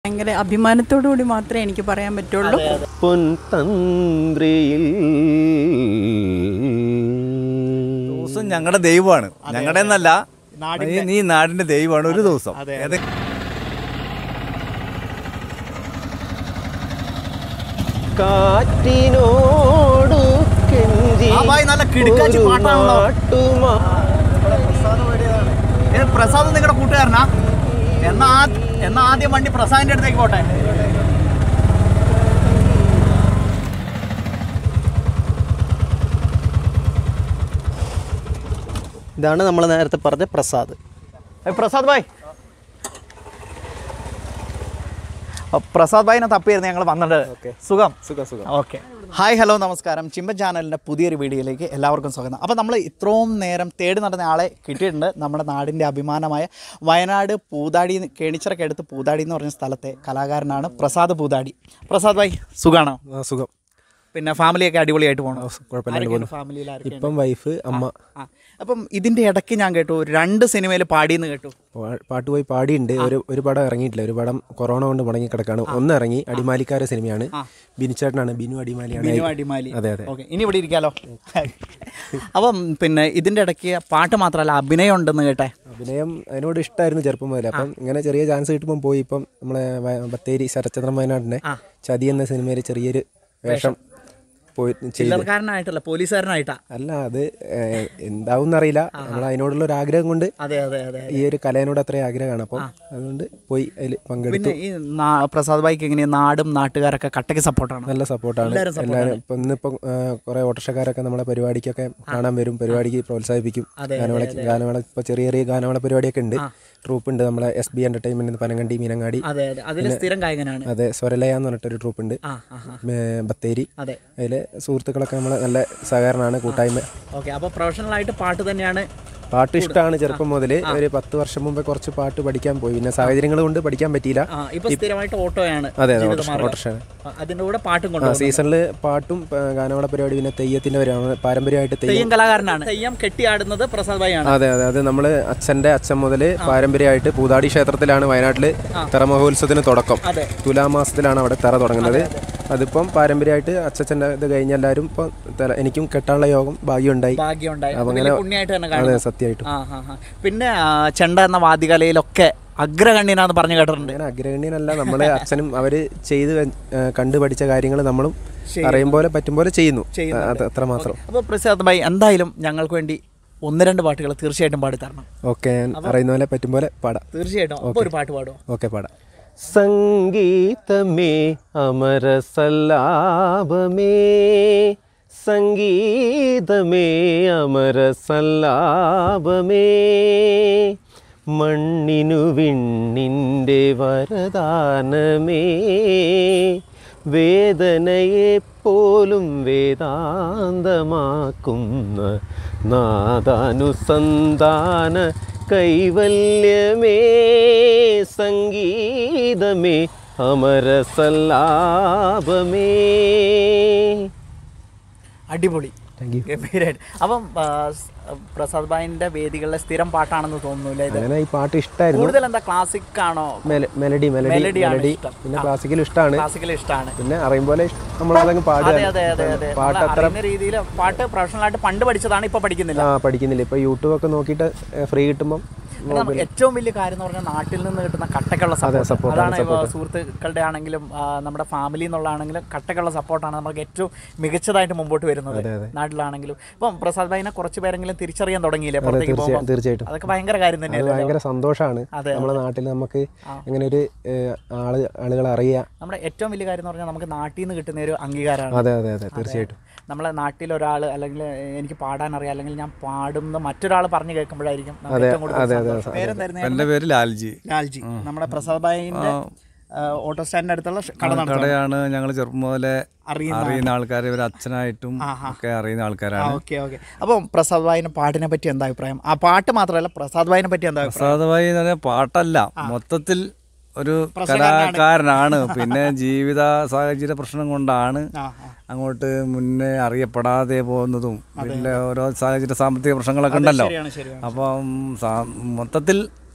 ഭയങ്കര അഭിമാനത്തോടു കൂടി മാത്രമേ എനിക്ക് പറയാൻ പറ്റുള്ളൂ പൊൻതന്ത്രിയിൽ ദിവസം ഞങ്ങളുടെ ദൈവമാണ് ഞങ്ങളുടെ എന്നല്ല നീ- നീ നാടിന്റെ ദൈവമാണ് ഒരു ദിവസം ഏത് കാറ്റിനോടു കെഞ്ചി ആ ഭായ് നല്ല കിടുക്കാച്ചി ഒരു പാട്ടാണല്ലോ. നാട്ടുമാ ഏ, പ്രസാദ് നിങ്ങളുടെ കൂട്ടുകാരനാ എന്നാ ആ- എന്നാ ആദ്യം വണ്ടി പ്രസാദിന്റെ അടുത്തേക്ക് പോട്ടെ ഇതാണ് നമ്മൾ നേരത്തെ പറഞ്ഞ പ്രസാദ് ഏ, പ്രസാദ് ഭായ് ആ, പ്രസാദ് ഭായിനെ തപ്പിയായിരുന്നു ഞങ്ങൾ വന്നിട്ട് സുഖം സുഖം സുഖം ഓക്കെ ഹായ് ഹലോ നമസ്കാരം ചിമ്പൻ ചാനലിൻ്റെ പുതിയൊരു വീഡിയോയിലേക്ക് എല്ലാവർക്കും സ്വാഗതം അപ്പോൾ നമ്മൾ ഇത്രയും നേരം തേടി നടന്ന ആളെ കിട്ടിയിട്ടുണ്ട് നമ്മുടെ നാടിൻ്റെ അഭിമാനമായ വയനാട് പൂതാടി കേണിച്ചിറക്ക് അടുത്ത് പൂതാടി എന്ന് പറഞ്ഞ സ്ഥലത്തെ കലാകാരനാണ് പ്രസാദ് പൂതാടി പ്രസാദ് ഭായ് സുഖാണോ ആ സുഖം പിന്നെ ഫാമിലിയൊക്കെ അടിപൊളിയായിട്ട് പോകണം കുഴപ്പമില്ലാണ്ട് പോകുന്നു ഫാമിലിയിൽ ഇപ്പം വൈഫ് അമ്മ ആ അപ്പം ഇതിൻ്റെ ഇടയ്ക്ക് ഞാൻ കേട്ടു രണ്ട് സിനിമയിൽ പാടിയെന്ന് കേട്ടു പാ- പാട്ട് പോയി പാടിയുണ്ട് ഒരു ഒരു പടം ഇറങ്ങിയിട്ടില്ല ഒരു പടം കൊറോണ കൊണ്ട് മുടങ്ങി കിടക്കാണ് ഒന്ന് ഇറങ്ങി അടിമാലിക്കാര സിനിമയാണ് ബിനുചേട്ടനാണ് ബിനു അടിമാലിയാണ് ബിനു അടിമാലി അതെ അതെ ഓക്കെ ഇനി ഇവിടെ ഇരിക്കാലോ അപ്പം പിന്നെ ഇതിൻ്റെ ഇടയ്ക്ക് പാട്ട് മാത്രമല്ല അഭിനയം ഉണ്ടെന്ന് കേട്ടെ അഭിനയം അതിനോട് ഇഷ്ടമായിരുന്നു ചെറുപ്പം മുതൽ അപ്പം ഇങ്ങനെ ചെറിയ ചാൻസ് കിട്ടുമ്പോൾ പോയി ഇപ്പം നമ്മളെ വ- ബത്തേരി ശരത്ചന്ദ്രൻ വയനാടിൻ്റെ ചതി എന്ന സിനിമയിൽ ചെറിയൊരു വേഷം പോയി ചെയ്തു ചില്ലറക്കാരനായിട്ടല്ല പോലീസുകാരനായിട്ടാ അല്ല അത് ഏഹ്, എന്താവുമെന്നറിയില്ല നമ്മൾ അതിനോടുള്ള ഒരു ആഗ്രഹം കൊണ്ട് അതെ അതെ അതെ ഈ ഒരു കലയോട് അത്രയും ആഗ്രഹമാണ് അപ്പം അതുകൊണ്ട് പോയി അതിൽ പങ്കെടുത്തു പിന്നെ ഈ നാ- പ്രസാദ് ഭായിക്ക് എങ്ങനെയാ നാടും നാട്ടുകാരൊക്കെ കട്ടയ്ക്ക് സപ്പോർട്ടാണ് നല്ല സപ്പോർട്ടാണ് എല്ലാവരും ഇപ്പം ഇന്നിപ്പം കുറെ ഓട്ടോറിക്ഷക്കാരൊക്കെ നമ്മളെ പരിപാടിക്കൊക്കെ കാണാൻ വരും പരിപാടിക്ക് പ്രോത്സാഹിപ്പിക്കും ഗാനമേള ഗാനമേള ഇപ്പോൾ ചെറിയ ചെറിയ ഗാനമേള പരിപാടിയൊക്കെ ഉണ്ട് ട്രൂപ്പ് ഉണ്ട് നമ്മളെ S B entertainment Panangandi Meenangadi അതെ അതെ അതിൽ സ്ഥിരം ഗായകനാണ് അതെ സ്വരലയ എന്ന് പറഞ്ഞിട്ടൊരു ട്രൂപ്പ് ഉണ്ട് ആ ആ ആ. ഏ, ബത്തേരി അതെ അതിലെ സുഹൃത്തുക്കളൊക്കെ നമ്മളെ നല്ല സഹകരണമാണ് കൂട്ടായ്മ ഓക്കെ അപ്പോൾ പ്രൊഫഷണൽ ആയിട്ട് പാട്ട് തന്നെയാണ് പാട്ട് ഇഷ്ടമാണ് ചെറുപ്പം മുതൽ ഒരു പത്ത് വർഷം മുമ്പേ കുറച്ച് പാട്ട് പഠിക്കാൻ പോയി പിന്നെ സാഹചര്യങ്ങൾ കൊണ്ട് പഠിക്കാൻ പറ്റിയില്ല ആ ഇപ്പൊ സ്ഥിരമായിട്ട് ഓട്ടോയാണ് അതെ അതെ ജീവിതമാർഗ്ഗം. ഓട്ടോറിക്ഷ ആ, അതിന്റെ കൂടെ പാട്ടും ആ കൊണ്ടുപോകും സീസണിൽ പാട്ടും ആ, ഗാനമേള പരിപാടി പിന്നെ തെയ്യത്തിന്റെ പരിപാടി പാരമ്പര്യമായിട്ട് തെയ്യം തെയ്യം കലാകാരനാണ് തെയ്യം കെട്ടിയാടുന്നത് പ്രസാദ് ഭായി ആണ് അതെ അതെ അത് നമ്മൾ അച്ഛൻ്റെ അച്ഛൻ മുതൽ പാരമ്പര്യമായിട്ട് പൂതാടി ക്ഷേത്രത്തിലാണ് വയനാട്ടിൽ തറ മഹോത്സവത്തിന് തുടക്കം അതെ. തുലാമാസത്തിലാണ് അവിടെ തറ തുടങ്ങുന്നത് അതിപ്പം പാരമ്പര്യമായിട്ട് അച്ഛൻ്റെ ഇത് കഴിഞ്ഞ എല്ലാവരും ഇപ്പം തല- എനിക്കും കെട്ടാനുള്ള യോഗം ഭാഗ്യമുണ്ടായി ഭാഗ്യമുണ്ടായി അപ്പൊ വലിയ അങ്ങനെ- പുണ്യമായിട്ട് തന്നെ അതെ കാണുന്നു സത്യമായിട്ടും ആ ആ ആ. പിന്നെ ആ, ചെണ്ട എന്ന വാദ്യകലയിലൊക്കെ അഗ്രഗണ്യനാന്ന് പറഞ്ഞു കേട്ടിട്ടുണ്ട് അങ്ങനെ അഗ്രഗണ്യനല്ല നമ്മളെ അച്ഛനും അവർ ചെയ്ത് വെ- ഏ, കണ്ടു പഠിച്ച കാര്യങ്ങൾ നമ്മളും അറിയും പോലെ പറ്റും പോലെ ചെയ്യുന്നു അത് അത്ര മാത്രം അപ്പോൾ പ്രസാദ് ഭായി എന്തായാലും ഞങ്ങൾക്ക് വേണ്ടി ഒന്ന് രണ്ട് പാട്ടുകൾ തീർച്ചയായിട്ടും പാടി തരണം ഓക്കെ ഞാൻ അറിയുന്ന പോലെ പറ്റും പോലെ പാടാം തീർച്ചയായിട്ടും അപ്പോൾ ഒരു പാട്ട് പാടുമോ ഓക്കെ പാടാം സംഗീതമേ അമര സല്ലാപമേ സംഗീതമേ അമര സല്ലാപമേ മണ്ണിനു വിണ്ണിൻ്റെ വരദാനമേ വേദനയെ പോലും വേദാന്തമാക്കുന്ന നാദാനുസന്ധാന കൈവല്യമേ സംഗീതമേ അമരസല്ലാപമേ അടിപൊളി ഗംഭീരമായിട്ട് അപ്പം ആ, സ്- പ്രസാദ് ഭായിന്റെ വേദികളിലെ സ്ഥിരം പാട്ടാണെന്ന് തോന്നുന്നില്ല ഇത് അങ്ങനെ ഈ പാട്ട് ഇഷ്ടമായിരുന്നു കൂടുതൽ എന്താ ക്ലാസിക് ആണോ മെല- മെലഡി മെലഡി മെലഡിയാണ് മെലഡി ഇഷ്ടം. പിന്നെ ക്ലാസിക്കൽ ഇഷ്ടമാണ് ക്ലാസിക്കൽ ഇഷ്ടമാണ് പിന്നെ അറിയും പോലെ നമ്മളതങ്ങ് പാടുക അതെ അതെ അതെ അതെ പാട്ട് നമ്മള് അത്ര അറിയുന്ന രീതിയിൽ പാട്ട് പ്രൊഫഷണൽ ആയിട്ട് പണ്ട് പഠിച്ചതാണ് ഇപ്പൊ പഠിക്കുന്നില്ല ആ പഠിക്കുന്നില്ല ഇപ്പൊ യൂട്യൂബ് ഒക്കെ നോക്കിയിട്ട് ഫ്രീ കിട്ടുമ്പം പിന്നെ നമുക്ക് ഏറ്റവും വലിയ കാര്യം എന്ന് പറഞ്ഞാൽ നാട്ടിൽ നിന്ന് കിട്ടുന്ന കട്ടക്കുള്ള സപ്പോർട്ട് support അതാണ് ഇപ്പൊ സുഹൃത്തുക്കളുടെ ആണെങ്കിലും ആ, നമ്മുടെ ഫാമിലി എന്നുള്ളതാണെങ്കിലും കട്ടക്കുള്ള സപ്പോർട്ടാണ് നമുക്ക് ഏറ്റവും മികച്ചതായിട്ട് മുമ്പോട്ട് വരുന്നത് നാട്ടിലാണെങ്കിലും ഇപ്പം പ്രസാദ് ഭായിനെ കുറച്ച് പേരെങ്കിലും തിരിച്ചറിയാൻ തുടങ്ങിയില്ലേ പുറത്തേക്ക് തീർച്ചയായും പോകുമ്പോൾ തീർച്ചയായിട്ടും അതൊക്കെ ഭയങ്കര കാര്യം അത് തന്നെയല്ലേ ഭയങ്കര സന്തോഷമാണ് അതെ, നമ്മുടെ നാട്ടിൽ നമുക്ക് അങ്ങനെ ഒരു ഏഹ്, ആള് ആളുകളെ അറിയാം നമ്മുടെ ഏറ്റവും വലിയ കാര്യം എന്ന് പറഞ്ഞാൽ നമുക്ക് നാട്ടിൽ നിന്ന് കിട്ടുന്ന ഒരു അംഗീകാരമാണ് അതെ അതെ അതെ തീർച്ചയായിട്ടും നമ്മളെ നാട്ടിൽ ഒരാൾ അല്ലെങ്കിൽ എനിക്ക് പാടാൻ അറിയാം അല്ലെങ്കിൽ ഞാൻ പാടുന്ന മറ്റൊരാൾ പറഞ്ഞു കേൾക്കുമ്പോഴായിരിക്കും നമുക്ക് അതെ, ഏറ്റവും കൂടുതൽ അതെ, അതെ, സന്തോഷം. പേരെന്തായിരുന്നു എൻ്റെ പേര് ലാൽജി ലാൽജി നമ്മുടെ പ്രസാദ് ഭായിന്റെ ഓട്ടോ സ്റ്റാൻഡിന്റെ അടുത്തുള്ള ഷ- കട നടത്തുന്നത് കടയാണ് ഞങ്ങൾ ചെറുപ്പം മുതലേ അറിയുന്ന അറിയുന്ന ആൾക്കാർ ഇവർ അച്ഛനായിട്ടും ഒക്കെ അറിയുന്ന ആൾക്കാരാണ് ഓക്കെ ഓക്കെ അപ്പം പ്രസാദ് ഭായിന്റെ പാട്ടിനെ പറ്റി എന്താ അഭിപ്രായം ആ പാട്ട് മാത്രമല്ല പ്രസാദ് ഭായിനെ പറ്റി എന്താ അഭിപ്രായം പ്രസാദഭായി എന്ന് പറഞ്ഞാൽ പാട്ടല്ല മൊത്തത്തിൽ ഒരു കലാകാരനാണ് പിന്നെ ജീവിത സാഹചര്യ പ്രശ്നം കൊണ്ടാണ് ആ, ആ. അങ്ങോട്ട് മുന്നേ അറിയപ്പെടാതെ പോകുന്നതും പിന്നെ ഓരോ സാഹചര്യ സാമ്പത്തിക പ്രശ്നങ്ങളൊക്കെ ഉണ്ടല്ലോ ശരിയാണ് ശരിയാണ് അപ്പം സാ- മൊത്തത്തിൽ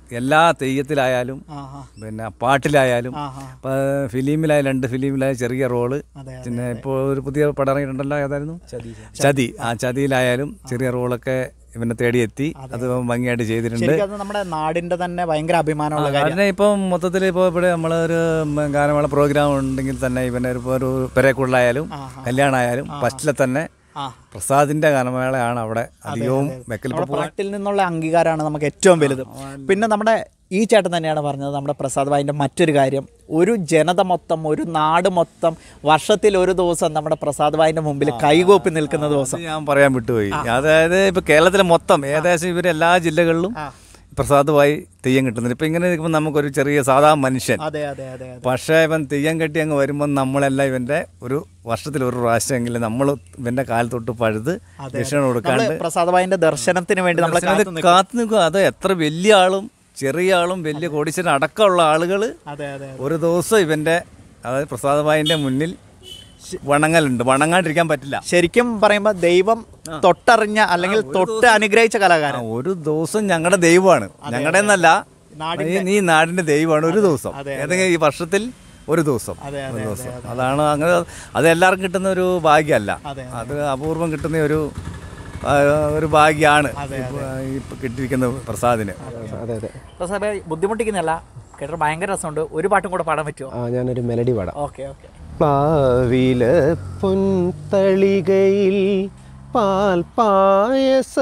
എല്ലാ തെയ്യത്തിലായാലും ആ ആ പിന്നെ പാട്ടിലായാലും ആ ആ ഇപ്പൊ ഫിലിമിലായ രണ്ട് ഫിലിമിലായ ചെറിയ റോള് അതെ, പിന്നെ ഇപ്പോൾ ഒരു പുതിയ പടം ഇറങ്ങിയിട്ടുണ്ടല്ലോ ഏതായിരുന്നു ചതി ആ ചതിയിലായാലും ചെറിയ റോളൊക്കെ ഇവനെ തേടിയെത്തി അത് ഭംഗിയായിട്ട് ചെയ്തിട്ടുണ്ട് ശരിക്കും അത് നമ്മുടെ നാടിന്റെ തന്നെ ഭയങ്കര അഭിമാനമുള്ള കാര്യം അതിനെ ഇപ്പം മൊത്തത്തിൽ ഇപ്പോൾ ഇവിടെ നമ്മളൊരു ഉം, ഗാനമേള പ്രോഗ്രാം ഉണ്ടെങ്കിൽ തന്നെ ഇവനെ ഒരു ഇപ്പോൾ ഒരു പെരേക്കുള്ളായാലും കല്യാണമായാലും ഫസ്റ്റിലെ തന്നെ ആ. പ്രസാദിന്റെ ഗാനമേളയാണ് അവിടെ അധികവും വെക്കൽ നമ്മുടെ പാട്ടിൽ നിന്നുള്ള അംഗീകാരമാണ് നമുക്ക് ഏറ്റവും വലുത് പിന്നെ നമ്മുടെ ഈ ചേട്ടൻ തന്നെയാണ് പറഞ്ഞത് നമ്മുടെ പ്രസാദ് ഭായിൻ്റെ മറ്റൊരു കാര്യം ഒരു ജനത മൊത്തം ഒരു നാട് മൊത്തം വർഷത്തിൽ ഒരു ദിവസം നമ്മുടെ പ്രസാദ് ഭായിൻ്റെ മുമ്പിൽ കൈകോപ്പി നിൽക്കുന്ന ദിവസം അത് ഞാൻ പറയാൻ വിട്ടുപോയി അതായത് ഇപ്പൊ കേരളത്തിലെ മൊത്തം ഏകദേശം ഇവർ എല്ലാ ജില്ലകളിലും പ്രസാദമായി തെയ്യം കിട്ടുന്നുണ്ട് ഇപ്പൊ ഇങ്ങനെ നിൽക്കുമ്പോൾ നമുക്കൊരു ചെറിയ സാധാ മനുഷ്യൻ അതെ അതെ അതെ അതെ പക്ഷേ ഇവൻ തെയ്യം കെട്ടി അങ്ങ് വരുമ്പോൾ നമ്മളെല്ലാം ഇവന്റെ ഒരു വർഷത്തിൽ ഒരു പ്രാവശ്യമെങ്കിലും നമ്മൾ ഇവന്റെ കാൽ തൊട്ട് പഴുത് ദക്ഷിണ കൊടുക്കാണ്ട് നമ്മള് പ്രസാദ് ഭായിൻ്റെ ദർശനത്തിന് വേണ്ടി നമ്മൾ ദർശനത്തിന് കാത്തു നിൽക്കുക അത് എത്ര വലിയ ആളും ചെറിയ ആളും വലിയ കോടീശ്വരൻ അടക്കമുള്ള ആളുകൾ അതെ അതെ ഒരു ദിവസം ഇവന്റെ അതായത് പ്രസാദഭായിന്റെ മുന്നിൽ വണങ്ങലുണ്ട് വണങ്ങാണ്ടിരിക്കാൻ പറ്റില്ല ശരിക്കും പറയുമ്പോൾ ദൈവം തൊട്ടറിഞ്ഞ അല്ലെങ്കിൽ തൊട്ട് അനുഗ്രഹിച്ച ആ, കലാകാരൻ ഒരു ദിവസം ഞങ്ങളുടെ ദൈവമാണ് ഞങ്ങളുടെ എന്നല്ല ഈ നീ നാടിന്റെ ദൈവമാണ് ഒരു ദിവസം ഏതെങ്കിലും ഈ വർഷത്തിൽ ഒരു ദിവസം ഒരു ദിവസം അതാണ് അങ്ങനെ അത് എല്ലാവർക്കും കിട്ടുന്ന ഒരു ഭാഗ്യമല്ല അത് അപൂർവം കിട്ടുന്ന ഒരു ആ, ഒരു ഭാഗ്യമാണ് ഇപ്പൊ ഈ കിട്ടിയിരിക്കുന്ന പ്രസാദിന് അതെ അതെ പ്രസാദ് ഭായി ബുദ്ധിമുട്ടിക്കുന്നല്ല കേട്ടോ ഭയങ്കര രസമുണ്ട് ഒരു പാട്ടും കൂടെ പാടാൻ പറ്റുമോ ആ ഞാനൊരു മെലഡി പാടാം ഓക്കെ ഓക്കെ പ്ലാവില പൊൻതളികയിൽ പാൽ പായസ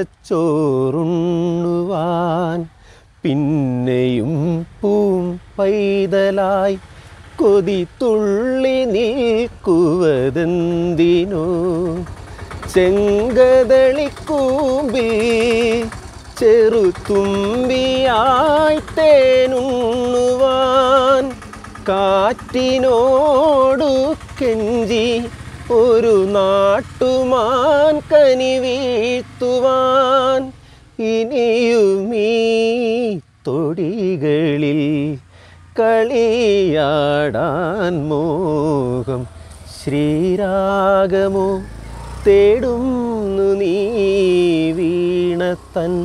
ചോറുണ്ണുവാൻ പിന്നെയും പൂം പൈതലായി കൊതി തുള്ളി നിൽക്കുവതെന്തിനോ ചെങ്കതളിക്കൂമ്പിൽ ചെറുതുമ്പിയായി തേനുണ്ണുവാൻ കാറ്റിനോടു കെഞ്ചി ഒരു നാട്ടുമാൻ കനി വീഴ്ത്തുവാൻ ഇനിയുമീ തൊടികളിൽ കളിയാടാൻ മോഹം ശ്രീരാഗമോ തേടുന്നു നീ വീണത്തൻ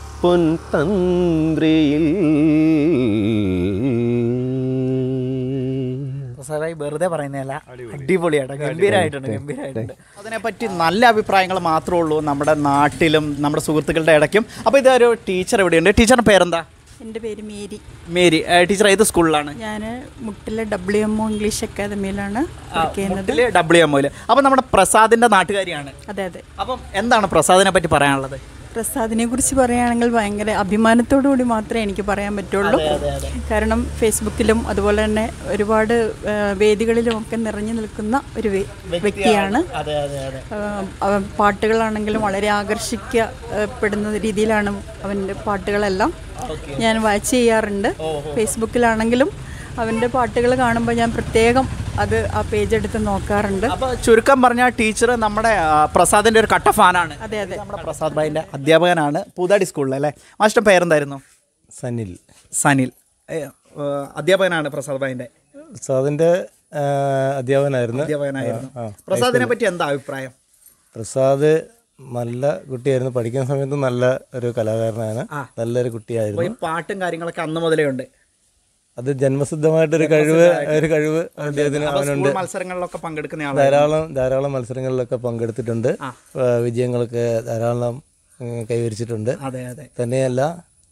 പൊൻതന്ത്രയിൽ പ്രസാദ് ഭായി വെറുതെ പറയുന്നതല്ല അടിപൊളിയായിട്ട് ഗംഭീരമായിട്ടുണ്ട് ഗംഭീരമായിട്ടുണ്ട് അതിനെപ്പറ്റി നല്ല അഭിപ്രായങ്ങൾ മാത്രമേ ഉള്ളൂ നമ്മുടെ നാട്ടിലും നമ്മുടെ സുഹൃത്തുക്കളുടെ ഇടയ്ക്കും അപ്പോൾ ഇതൊരു ടീച്ചർ ഇവിടെയുണ്ട് ടീച്ചറിന്റെ പേരെന്താ എൻ്റെ പേര് മേരി മേരി ടീച്ചർ ഏത് സ്കൂളിലാണ് ഞാൻ മുട്ടിലെ ഡബ്ല്യു എം ഒ ഇംഗ്ലീഷ് അക്കാദമിയിലാണ് വർക്ക് ചെയ്യുന്നത് ഡബ്ല്യു എം ഒയിൽ അപ്പോൾ നമ്മുടെ പ്രസാദിന്റെ നാട്ടുകാരിയാണ് അതെ അതെ അപ്പം എന്താണ് പ്രസാദിനെ പറ്റി പറയാനുള്ളത് പ്രസാദിനെ കുറിച്ച് പറയുകയാണെങ്കിൽ ഭയങ്കര അഭിമാനത്തോടു കൂടി മാത്രമേ എനിക്ക് പറയാൻ പറ്റുള്ളൂ കാരണം ഫേസ്ബുക്കിലും അതുപോലെ തന്നെ ഒരുപാട് ആ, വേദികളിലും ഒക്കെ നിറഞ്ഞു നിൽക്കുന്ന ഒരു വ്യ- വ്യക്തിയാണ് അതെ അതെ അതെ ആ, അവൻ പാട്ടുകളാണെങ്കിലും വളരെ ആകർഷിക്കപ്പെടുന്ന രീതിയിലാണ് അവൻ്റെ പാട്ടുകളെല്ലാം ഞാൻ വാച്ച് ചെയ്യാറുണ്ട് ഫേസ്ബുക്കിലാണെങ്കിലും അവൻ്റെ പാട്ടുകൾ കാണുമ്പോൾ ഞാൻ പ്രത്യേകം അത് ആ പേജ് എടുത്ത് നോക്കാറുണ്ട് അപ്പോൾ ചുരുക്കം പറഞ്ഞാൽ ടീച്ചർ നമ്മുടെ ആ, പ്രസാദിന്റെ ഒരു കട്ട ഫാനാണ് അതെ അതെ നമ്മുടെ പ്രസാദ് ഭായിന്റെ അധ്യാപകനാണ് പൂതാടി സ്കൂളിൽ അല്ലേ മാസ്റ്റർ പേരെന്തായിരുന്നു സനിൽ സനിൽ ഏ, ഏ, അധ്യാപകനാണ് പ്രസാദ് ഭായിന്റെ പ്രസാദിൻ്റെ അധ്യാപകനായിരുന്നു അധ്യാപകനായിരുന്നു ആ, പ്രസാദിനെ പറ്റി എന്താ അഭിപ്രായം പ്രസാദ് നല്ല കുട്ടിയായിരുന്നു പഠിക്കുന്ന സമയത്ത് നല്ല ഒരു കലാകാരനാണ് നല്ലൊരു അപ്പോൾ കുട്ടിയായിരുന്നു ഈ പാട്ടും കാര്യങ്ങളൊക്കെ അന്ന് മുതലേ ഉണ്ട് അത് ജന്മസിദ്ധമായിട്ടൊരു കഴിവ് ഒരു കഴിവ് അദ്ദേഹത്തിന് അവനുണ്ട് സ്കൂൾ മത്സരങ്ങളിലൊക്കെ പങ്കെടുക്കുന്ന ആളാണ് ധാരാളം ധാരാളം മത്സരങ്ങളിലൊക്കെ പങ്കെടുത്തിട്ടുണ്ട് ആ, വിജയങ്ങളൊക്കെ ധാരാളം ഉം, കൈവരിച്ചിട്ടുണ്ട് അതെ അതെ തന്നെയല്ല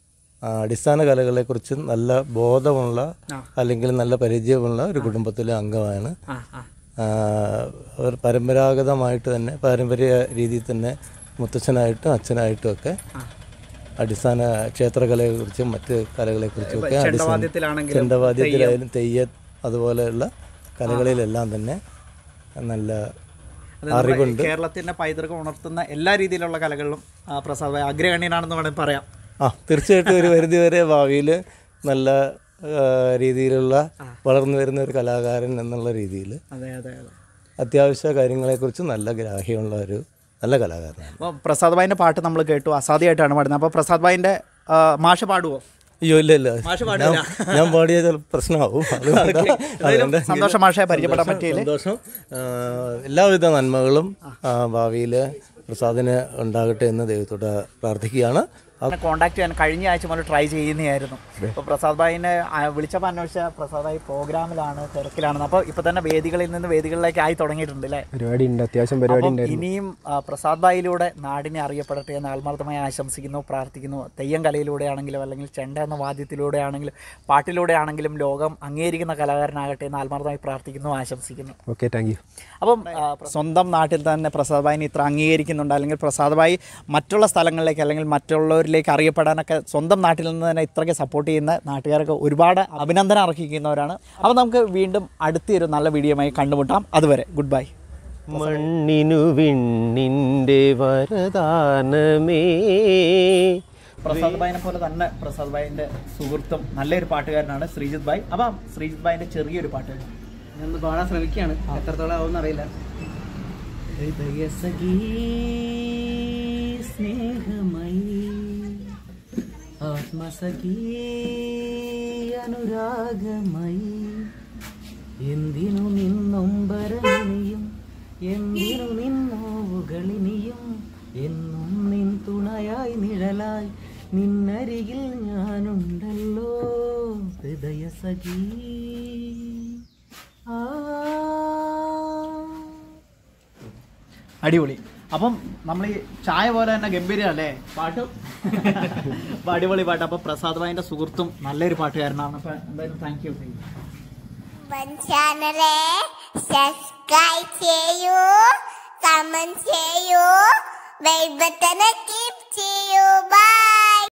ആ, അടിസ്ഥാന കലകളെക്കുറിച്ച് നല്ല ബോധമുള്ള അല്ലെങ്കിൽ നല്ല പരിചയമുള്ള ഒരു കുടുംബത്തിലെ അംഗമാണ് ആ ആ ആ, അവർ പരമ്പരാഗതമായിട്ട് തന്നെ പാരമ്പര്യ രീതിയിൽ തന്നെ മുത്തച്ഛനായിട്ടും അച്ഛനായിട്ടും ഒക്കെ അടിസ്ഥാന ക്ഷേത്രകലയെക്കുറിച്ചും മറ്റ് കലകളെക്കുറിച്ചും ഒക്കെ അടിസ്ഥാന ചെണ്ടവാദ്യത്തിലാണെങ്കിലും ചെണ്ടവാദ്യത്തിലായാലും തെയ്യം അതുപോലെയുള്ള കലകളിലെല്ലാം തന്നെ നല്ല അറിവുണ്ട് കേരളത്തിന്റെ പൈതൃകം ഉണർത്തുന്ന എല്ലാ രീതിയിലുള്ള കലകളിലും ആ, പ്രസാദ് ഭായി അഗ്രഗണ്യനാണെന്ന് വേണമെങ്കിൽ പറയാം ആ തീർച്ചയായിട്ടും ഒരു പരിധി വരെ ഭാവിയിൽ നല്ല ആ, രീതിയിലുള്ള വളർന്നു വരുന്ന ഒരു കലാകാരൻ എന്നുള്ള രീതിയിൽ അതെ അതെ അതെ അത്യാവശ്യ കാര്യങ്ങളെക്കുറിച്ച് നല്ല ഗ്രാഹ്യമുള്ള ഒരു നല്ല കലാകാരനാണ് അപ്പോൾ പ്രസാദ് ഭായിന്റെ പാട്ട് നമ്മൾ കേട്ടു അസാധ്യമായിട്ടാണ് പാടുന്നത് അപ്പോൾ പ്രസാദ് ഭായിന്റെ ആ, മാഷ പാടുവോ അയ്യോ ഇല്ല ഇല്ല മാഷ് ഞാൻ പാടില്ല. ഞാൻ പാടിയ ചില പ്രശ്നമാവും അതുകൊണ്ട് അതുകൊണ്ട് സന്തോഷം മാഷെ പരിചയപ്പെടാൻ പറ്റിയില്ലേ സന്തോഷം ആ, എല്ലാവിധ നന്മകളും ഭാവിയിൽ പ്രസാദിന് ഉണ്ടാകട്ടെ എന്ന് ദൈവത്തോട് പ്രാർത്ഥിക്കുകയാണ് കോൺടാക്ട് ചെയ്യാൻ കഴിഞ്ഞ ആഴ്ച മുതൽ ട്രൈ ചെയ്യുന്നതായിരുന്നു അപ്പോൾ പ്രസാദ് ഭായിനെ ആ, വിളിച്ചപ്പോൾ അന്വേഷിച്ച പ്രസാദ് ഭായി പ്രോഗ്രാമിലാണ് തിരക്കിലാണെന്ന് അപ്പോൾ ഇപ്പോൾ തന്നെ വേദികളിൽ നിന്ന് വേദികളിലേക്ക് ആയി തുടങ്ങിയിട്ടുണ്ട് അല്ലേ പരിപാടി ഉണ്ട് അത്യാവശ്യം പരിപാടി അപ്പം ഉണ്ടായിരുന്നു ഇനിയും ആ, പ്രസാദ് ഭായിലൂടെ നാടിനെ അറിയപ്പെടട്ടെ എന്ന് ആത്മാർത്ഥമായി ആശംസിക്കുന്നു പ്രാർത്ഥിക്കുന്നു തെയ്യം കലയിലൂടെ ആണെങ്കിലും അല്ലെങ്കിൽ ചെണ്ട എന്ന വാദ്യത്തിലൂടെ ആണെങ്കിലും പാട്ടിലൂടെ ആണെങ്കിലും ലോകം അംഗീകരിക്കുന്ന കലാകാരനാകട്ടെ എന്ന് ആത്മാർത്ഥമായി പ്രാർത്ഥിക്കുന്നു ആശംസിക്കുന്നു ഓക്കെ താങ്ക് യു അപ്പം ആ, സ്വന്തം നാട്ടിൽ തന്നെ പ്രസാദ് ഭായിനെ ഇത്ര അംഗീകരിക്കുന്നുണ്ട് അല്ലെങ്കിൽ പ്രസാദ് ഭായി മറ്റുള്ള സ്ഥലങ്ങളിലേക്ക് അല്ലെങ്കിൽ മറ്റുള്ളവരിലേക്ക് അറിയപ്പെടാനൊക്കെ സ്വന്തം നാട്ടിൽ നിന്ന് തന്നെ ഇത്രയ്ക്ക് സപ്പോർട്ട് ചെയ്യുന്ന നാട്ടുകാർക്ക് ഒരുപാട് അഭിനന്ദനം അർഹിക്കുന്നവരാണ് അപ്പോൾ നമുക്ക് വീണ്ടും അടുത്തൊരു നല്ല വീഡിയോയുമായി കണ്ടുമുട്ടാം അതുവരെ ഗുഡ് ബൈ മണ്ണിനു വിണ്ണിൻ്റെ വരദാനമേ പ്രസാദ് ഭായിനെ പോലെ തന്നെ പ്രസാദ് ഭായിന്റെ സുഹൃത്തും നല്ലൊരു പാട്ടുകാരനാണ് ശ്രീജിത് ഭായ് അപ്പം ശ്രീജിത് ഭായിന്റെ ചെറിയൊരു പാട്ട് ഞാനൊന്ന് പാടാൻ ശ്രമിക്കുകയാണ് എത്രത്തോളം ആവും അറിയില്ല സ്നേഹമയി ആത്മസഖീ അനുരാഗമയി എന്തിനു നിന്നൊമ്പരമിനിയും എന്തിനു നിന്നോവുകളിനിയും എന്നും നിൻ തുണയായി നിഴലായി നിന്നരികിൽ ഞാനുണ്ടല്ലോ ഹൃദയ സഖീ ആ അടിപൊളി അപ്പം നമ്മൾ ഈ ചായ പോലെ തന്നെ ഗംഭീരല്ലേ പാട്ട് അപ്പൊ അടിപൊളി പാട്ട് അപ്പൊ പ്രസാദ് ഭായിന്റെ സുഹൃത്തും നല്ലൊരു പാട്ടുകാരനാണ് അപ്പൊ എന്തായാലും താങ്ക് യു ചാനലെ സബ്സ്ക്രൈബ് ചെയ്യൂ കമന്റ് ചെയ്യൂ ബെൽ ബട്ടൺ ക്ലിക്ക് ചെയ്യൂ ബൈ